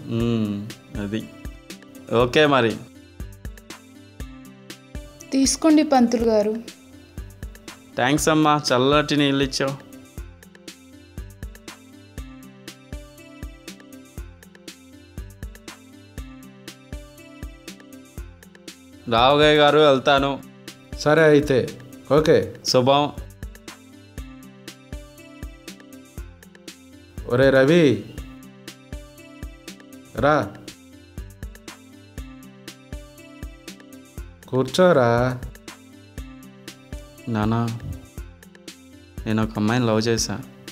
మ్మ్, అది ఓకే మరి తీసుకోండి పంతులు గారు థ్యాంక్స్ అమ్మా చల్లటి నీళ్ళు ఇచ్చావు రావుగాయ్ గారు వెళ్తాను సరే అయితే ఓకే శుభం ఒరే రవి రా కూర్చోరా నానా నేను ఒక అమ్మాయిని లవ్ చేశా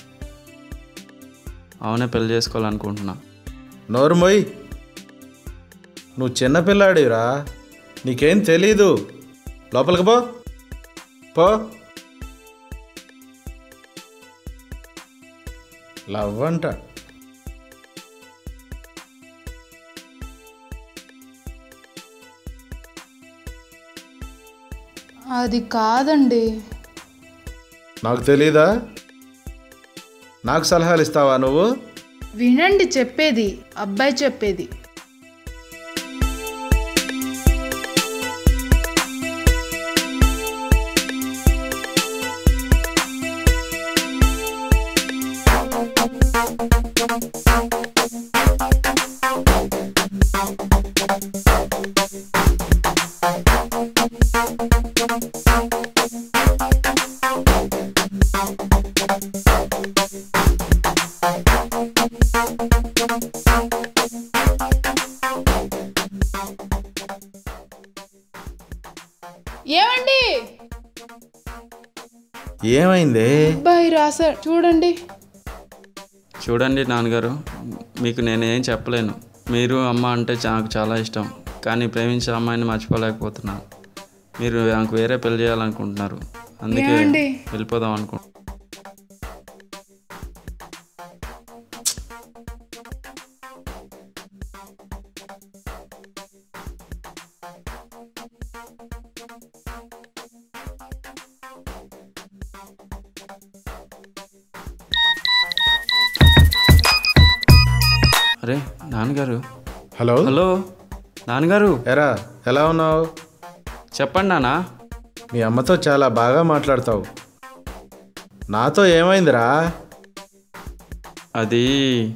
అవునే పెళ్లి చేసుకోవాలనుకుంటున్నా నోరు మొయ్ నువ్వు చిన్నపిల్లాడిరా నీకేం తెలీదు లోపలికి పో పో లవ్ అంట అది కాదండి నాకు తెలీదా నాకు సలహాలు ఇస్తావా నువ్వు వినండి చెప్పేది అబ్బాయి చెప్పేది ఏమండి ఏమైంది అబ్బాయి రాశాడు చూడండి చూడండి నాన్నగారు మీకు నేనేం చెప్పలేను మీరు అమ్మ అంటే చా- నాకు చాలా ఇష్టం కానీ ప్రేమించే అమ్మాయిని మర్చిపోలేకపోతున్నాను మీరు నాకు వేరే పెళ్లి చేయాలనుకుంటున్నారు అందుకే ఏమండి? వెళ్ళిపోదాం అనుకుంటున్నాను అరే నాన్నగారు హలో హలో నాన్నగారు ఎరా ఎలా ఉన్నావు చెప్పండి నాన్న మీ అమ్మతో చాలా బాగా మాట్లాడతావు నాతో ఏమైందిరా అది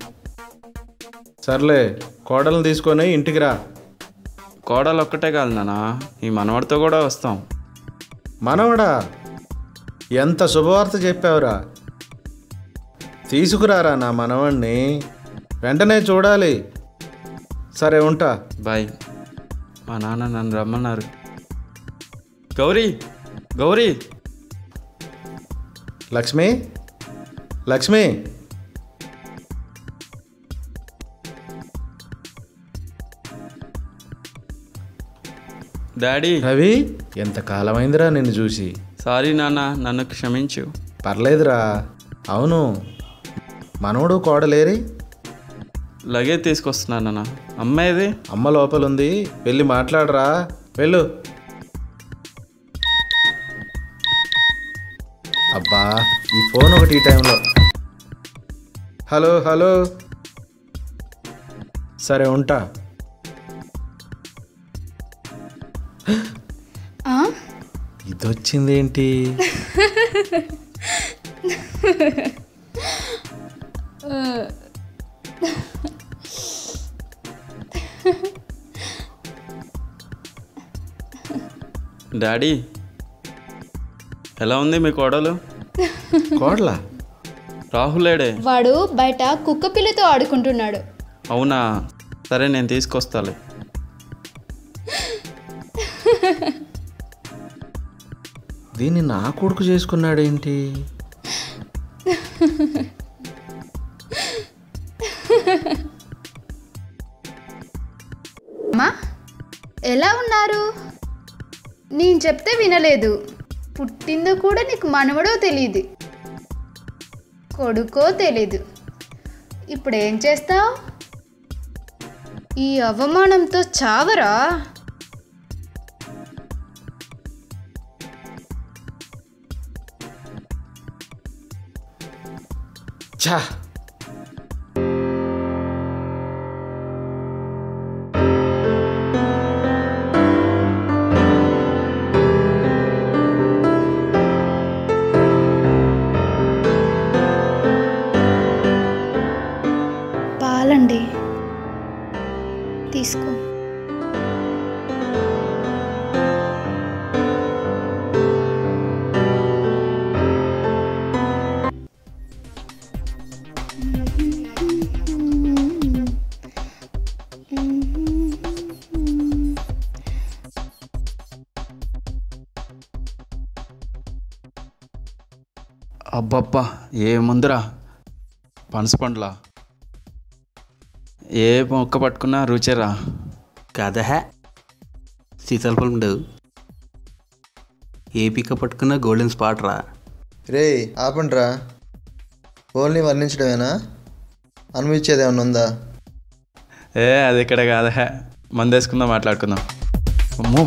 సర్లే కోడలను తీసుకొని ఇంటికి రా కోడలు ఒక్కటే కాదు నాన్న ఈ మనవడితో కూడా వస్తాం మనవడా ఎంత శుభవార్త చెప్పావురా తీసుకురారా నా మనవణ్ణి వెంటనే చూడాలి సరే ఉంటా బాయ్ మా నాన్న నన్ను రమ్మన్నారు గౌరీ గౌరీ లక్ష్మి లక్ష్మి డాడీ రవి ఎంత కాలమైందిరా నిన్ను చూసి సారీ నాన్న నన్ను క్షమించు పర్లేదురా అవును మనవడు కోడలేరి లగేజ్ తీసుకొస్తున్నాను నాన్న అమ్మాయిది అమ్మ లోపలుంది వెళ్ళి మాట్లాడరా వెళ్ళు అబ్బా ఈ ఫోన్ ఒకటి ఈ టైంలో హలో హలో సరే ఉంటా ఆ? ఇదొచ్చిందేంటి డాడీ ఎలా ఉంది మీ కోడలు కోడలా రాహులేడే వాడు బయట కుక్క పిల్లతో ఆడుకుంటున్నాడు అవునా సరే నేను తీసుకొస్తాలే దీన్ని నా కొడుకు చేసుకున్నాడేంటి అమ్మా ఎలా ఉన్నారు నేను చెప్తే వినలేదు పుట్టిందో కూడా నీకు మనవడో తెలియదు కొడుకో తెలీదు ఇప్పుడు ఏం చేస్తావు ఈ అవమానంతో చావరా ఛా తీసుకో అబ్బబ్బా ఏ ముందురా పనస పండ్ల ఏ మొక్క పట్టుకున్నా రుచిరా కాదహా సీతాల పండు ఏ పిక్క పట్టుకున్నా గోల్డెన్ స్పాట్ రా రే ఆపండ్రా ఓన్లీ వర్ణించడమేనా అనుభవించేది ఏమన్నా ఉందా ఏ అది ఇక్కడ కాదా మందేసుకుందాం మాట్లాడుకుందాం అమ్మో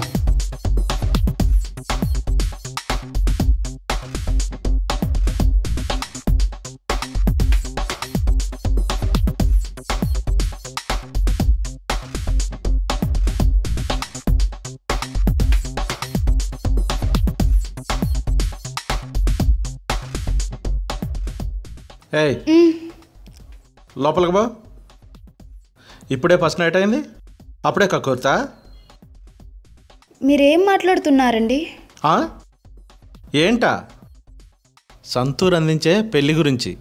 ఏయ్ లోపలికి బా ఇప్పుడే ఫస్ట్ నైట్ అయింది అప్పుడే కక్కుర్తా మీరేం మాట్లాడుతున్నారండి ఆ? ఏంటా సంతూర్ అందించే పెళ్లి గురించి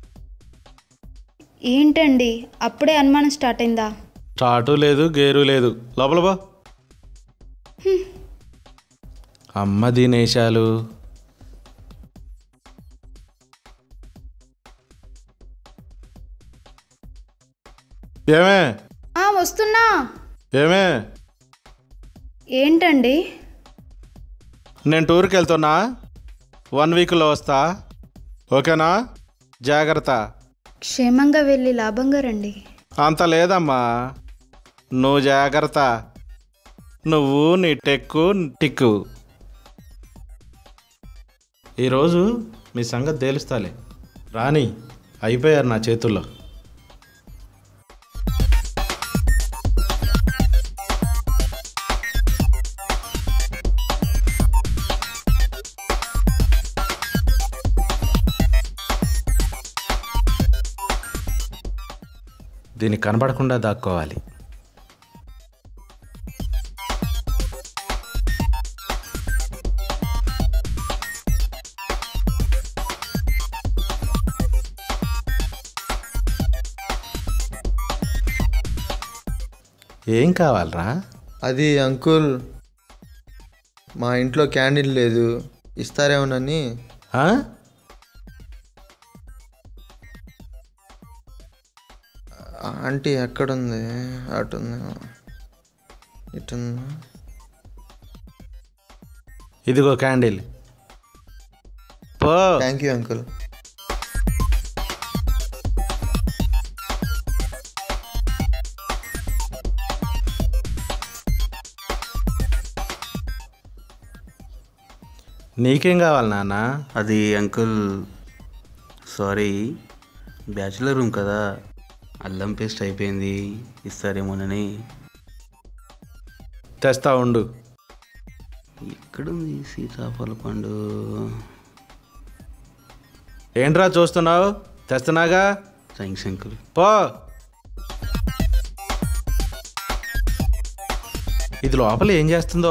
ఏంటండి అప్పుడే అనుమానం స్టార్ట్ అయిందా స్టార్టు లేదు గేరు లేదు లోపల బా అమ్మ దీనేశాలు ఏమే ఆ, వస్తున్నా ఏమే ఏంటండి నేను టూర్కి వెళ్తున్నా వన్ వీక్లో వస్తా ఓకేనా జాగ్రత్త క్షేమంగా వెళ్ళి లాభంగా రండి అంత లేదమ్మా నువ్వు జాగ్రత్త నువ్వు నీ టెక్కు టిక్కు ఈరోజు మీ సంగతి తేలుస్తాలే రాని అయిపోయారు నా చేతుల్లో దీనికి కనబడకుండా దాక్కోవాలి ఏం కావాలరా అది అంకుల్ మా ఇంట్లో క్యాండిల్ లేదు ఇస్తారేమోనని ఆ? ఆంటీ ఎక్కడుంది అటుంది ఇటుంది ఇదిగో క్యాండిల్ పో థ్యాంక్ యూ అంకుల్ నీకేం కావాలి నాన్న అది అంకుల్ సారీ బ్యాచులర్ రూమ్ కదా అల్లం పేస్ట్ అయిపోయింది ఇస్తారేమోనని తెస్తా ఉండు ఎక్కడుంది సీతాఫల పండు ఏంట్రా చూస్తున్నావు తెస్తున్నాగా థ్యాంక్స్ అంకుల్ పో ఇది లోపల ఏం చేస్తుందో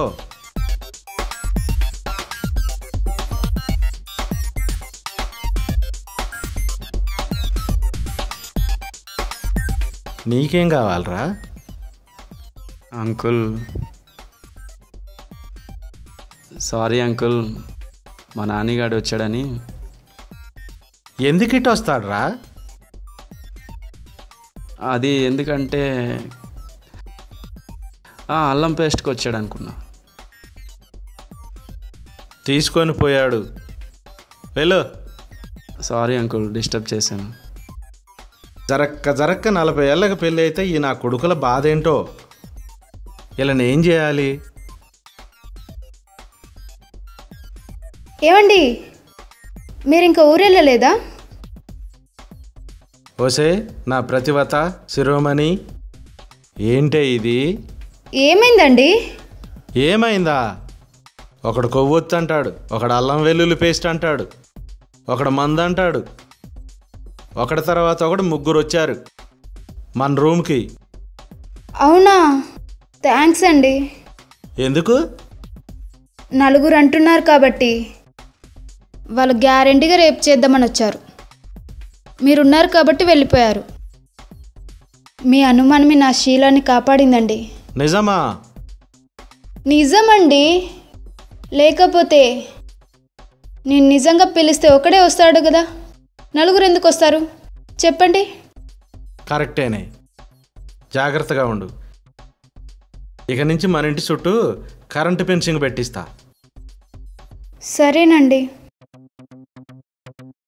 నీకేం కావాలరా అంకుల్ సారీ అంకుల్ మా నాన్నగాడు వచ్చాడని ఎందుకు ఇటు వస్తాడురా అది ఎందుకంటే ఆ, అల్లం పేస్ట్కి వచ్చాడు అనుకున్నా తీసుకొని పోయాడు వెళ్ళు సారీ అంకుల్ డిస్టర్బ్ చేశాను జరక్క జరక్క నలభై ఏళ్ళకి పెళ్ళి అయితే ఈ నా కొడుకుల బాధ ఏంటో ఇలా ఏం చేయాలి ఏమండి మీరు ఇంకా ఊరెళ్ళలేదా ఓసే నా ప్రతివత శిరోమణి ఏంటే ఇది ఏమైందండి ఏమైందా ఒకడు కొవ్వొత్తు అంటాడు ఒకడు అల్లం వెల్లుల్లి పేస్ట్ అంటాడు ఒకడు మందు అంటాడు ఒకటి తర్వాత ఒకడు ముగ్గురు వచ్చారు మన రూమ్కి అవునా థ్యాంక్స్ అండి ఎందుకు నలుగురు అంటున్నారు కాబట్టి వాళ్ళు గ్యారెంటీగా రేపు చేద్దామని వచ్చారు మీరున్నారు కాబట్టి వెళ్ళిపోయారు మీ అనుమానమే నా శీలాన్ని కాపాడిందండి నిజమా నిజమండి లేకపోతే నేను నిజంగా పిలిస్తే ఒకడే వస్తాడు కదా నలుగురు ఎందుకు వస్తారు చెప్పండి కరెక్టేనే జాగ్రత్తగా ఉండు ఇక నుంచి మన ఇంటి చుట్టూ కరెంటు ఫెన్సింగ్ పెట్టిస్తా సరేనండి